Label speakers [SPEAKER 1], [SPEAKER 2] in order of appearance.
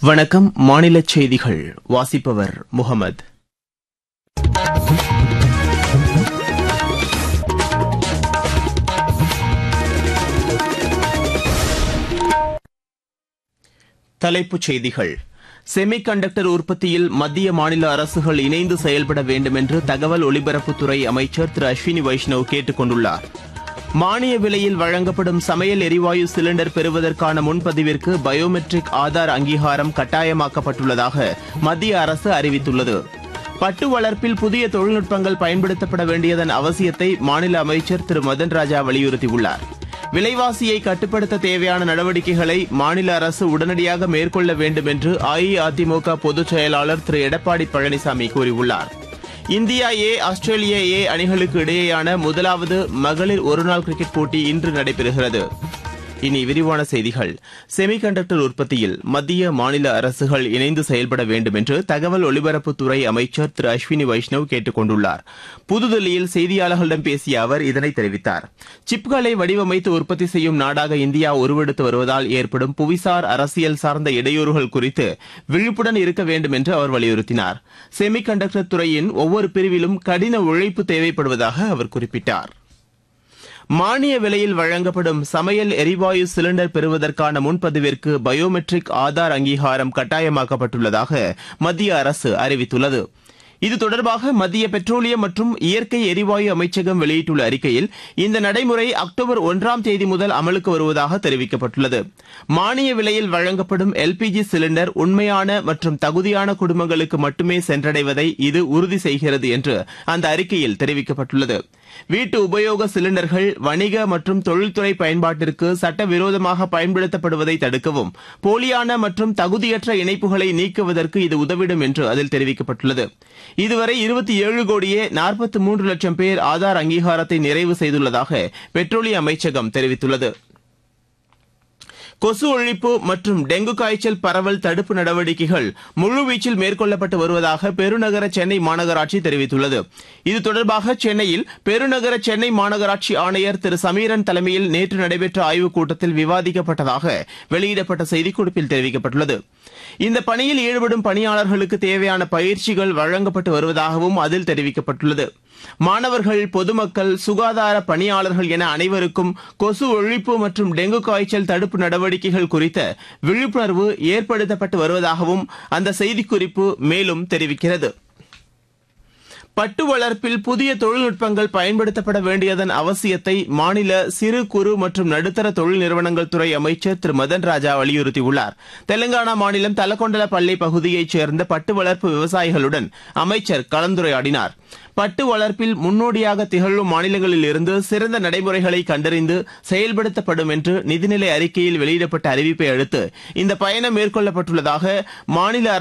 [SPEAKER 1] வணக்கம் மாநில செய்திகள் வாசிப்பவர் முகமது தலைப்புச் செய்திகள் செமி கண்டக்டர் உற்பத்தியில் மத்திய மாநில அரசுகள் இணைந்து செயல்பட வேண்டும் என்று தகவல் ஒலிபரப்புத்துறை அமைச்சர் திரு அஸ்வினி வைஷ்ணவ் கேட்டுக் கொண்டுள்ளார் மானிய விலையில் வழங்கப்படும் சமையல் எரிவாயு சிலிண்டர் பெறுவதற்கான முன்பதிவிற்கு பயோமெட்ரிக் ஆதார் அங்கீகாரம் கட்டாயமாக்கப்பட்டுள்ளதாக மத்திய அரசு அறிவித்துள்ளது பட்டு வளர்ப்பில் புதிய தொழில்நுட்பங்கள் பயன்படுத்தப்பட வேண்டியதன் அவசியத்தை மாநில அமைச்சர் திரு மதன் ராஜா வலியுறுத்தியுள்ளார் விலைவாசியை கட்டுப்படுத்த தேவையான நடவடிக்கைகளை மாநில அரசு உடனடியாக மேற்கொள்ள வேண்டும் என்று அஇஅதிமுக பொதுச் செயலாளர் திரு எடப்பாடி பழனிசாமி கூறியுள்ளார் இந்தியா ஏ ஆஸ்திரேலியா ஏ அணிகளுக்கு இடையேயான முதலாவது மகளிர் ஒருநாள் கிரிக்கெட் போட்டி இன்று நடைபெறுகிறது இனி விரிவான செய்திகள் செமி கண்டக்டர் உற்பத்தியில் மத்திய மாநில அரசுகள் இணைந்து செயல்பட வேண்டும் என்று தகவல் ஒலிபரப்புத்துறை அமைச்சர் திரு அஸ்வினி வைஷ்ணவ் கேட்டுக் கொண்டுள்ளார் புதுதில்லியில் செய்தியாளர்களிடம் பேசிய அவர் இதனை தெரிவித்தார் சிப்களை வடிவமைத்து உற்பத்தி செய்யும் நாடாக இந்தியா உருவெடுத்து வருவதால் ஏற்படும் புவிசார் அரசியல் சார்ந்த இடையூறுகள் குறித்து விழிப்புடன் இருக்க வேண்டும் என்று அவர் வலியுறுத்தினார் செமி கண்டக்டர் துறையின் ஒவ்வொரு பிரிவிலும் கடின உழைப்பு தேவைப்படுவதாக அவர் குறிப்பிட்டார் மானிய விலையில் வழங்கப்படும் சமையல் எரிவாயு சிலிண்டர் பெறுவதற்கான முன்பதிவிற்கு பயோமெட்ரிக் ஆதார் அங்கீகாரம் கட்டாயமாக்கப்பட்டுள்ளதாக மத்திய அரசு அறிவித்துள்ளது இது தொடர்பாக மத்திய பெட்ரோலியம் மற்றும் இயற்கை எரிவாயு அமைச்சகம் வெளியிட்டுள்ள அறிக்கையில் இந்த நடைமுறை அக்டோபர் ஒன்றாம் தேதி முதல் அமலுக்கு வருவதாக தெரிவிக்கப்பட்டுள்ளது மானிய விலையில் வழங்கப்படும் எல்பிஜி சிலிண்டர் உண்மையான மற்றும் தகுதியான குடும்பங்களுக்கு மட்டுமே சென்றடைவதை இது உறுதி செய்கிறது என்று அந்த அறிக்கையில் தெரிவிக்கப்பட்டுள்ளது வீட்டு உபயோக சிலிண்டர்கள் வணிக மற்றும் தொழில்துறை பயன்பாட்டிற்கு சட்டவிரோதமாக பயன்படுத்தப்படுவதை தடுக்கவும் போலியான மற்றும் தகுதியற்ற இணைப்புகளை நீக்குவதற்கு இது உதவிடும் என்று அதில் தெரிவிக்கப்பட்டுள்ளது இதுவரை இருபத்தி ஏழு கோடியே நாற்பத்தி மூன்று லட்சம் பேர் ஆதார் அங்கீகாரத்தை நிறைவு செய்துள்ளதாக பெட்ரோலிய அமைச்சகம் தெரிவித்துள்ளது கொசு ஒழிப்பு மற்றும் டெங்கு காய்ச்சல் பரவல் தடுப்பு நடவடிக்கைகள் முழுவீச்சில் மேற்கொள்ளப்பட்டு வருவதாக பெருநகர சென்னை மாநகராட்சி தெரிவித்துள்ளது இது தொடர்பாக சென்னையில் பெருநகர சென்னை மாநகராட்சி ஆணையர் திரு சமீரன் தலைமையில் நேற்று நடைபெற்ற ஆய்வுக் கூட்டத்தில் விவாதிக்கப்பட்டதாக வெளியிடப்பட்ட செய்திக்குறிப்பில் தெரிவிக்கப்பட்டுள்ளது இந்த பணியில் ஈடுபடும் பணியாளர்களுக்கு தேவையான பயிற்சிகள் வழங்கப்பட்டு வருவதாகவும் அதில் தெரிவிக்கப்பட்டுள்ளது மாணவர்கள் பொதுமக்கள் சுகாதார பணியாளர்கள் என அனைவருக்கும் கொசு ஒழிப்பு மற்றும் டெங்கு காய்ச்சல் தடுப்பு நடவடிக்கைகள் குறித்த விழிப்புணர்வு ஏற்படுத்தப்பட்டு வருவதாகவும் அந்த செய்திக்குறிப்பு மேலும் தெரிவிக்கிறது பட்டு வளர்ப்பில் புதிய தொழில்நுட்பங்கள் பயன்படுத்தப்பட வேண்டியதன் அவசியத்தை மாநில சிறு குறு மற்றும் நடுத்தர தொழில் நிறுவனங்கள் துறை அமைச்சர் திரு மதன் ராஜா வலியுறுத்தியுள்ளார் தெலங்கானா மாநிலம் தலக்கொண்டலப்பள்ளி பகுதியைச் சேர்ந்த பட்டு வளர்ப்பு விவசாயிகளுடன் அமைச்சர் கலந்துரையாடினார் பட்டு வளர்ப்பில் முன்னோடியாக திகழும் மாநிலங்களில் இருந்து சிறந்த நடைமுறைகளை கண்டறிந்து செயல்படுத்தப்படும் என்று நிதிநிலை அறிக்கையில் வெளியிடப்பட்ட அறிவிப்பை அடுத்து இந்த பயணம் மேற்கொள்ளப்பட்டுள்ளதாக மாநில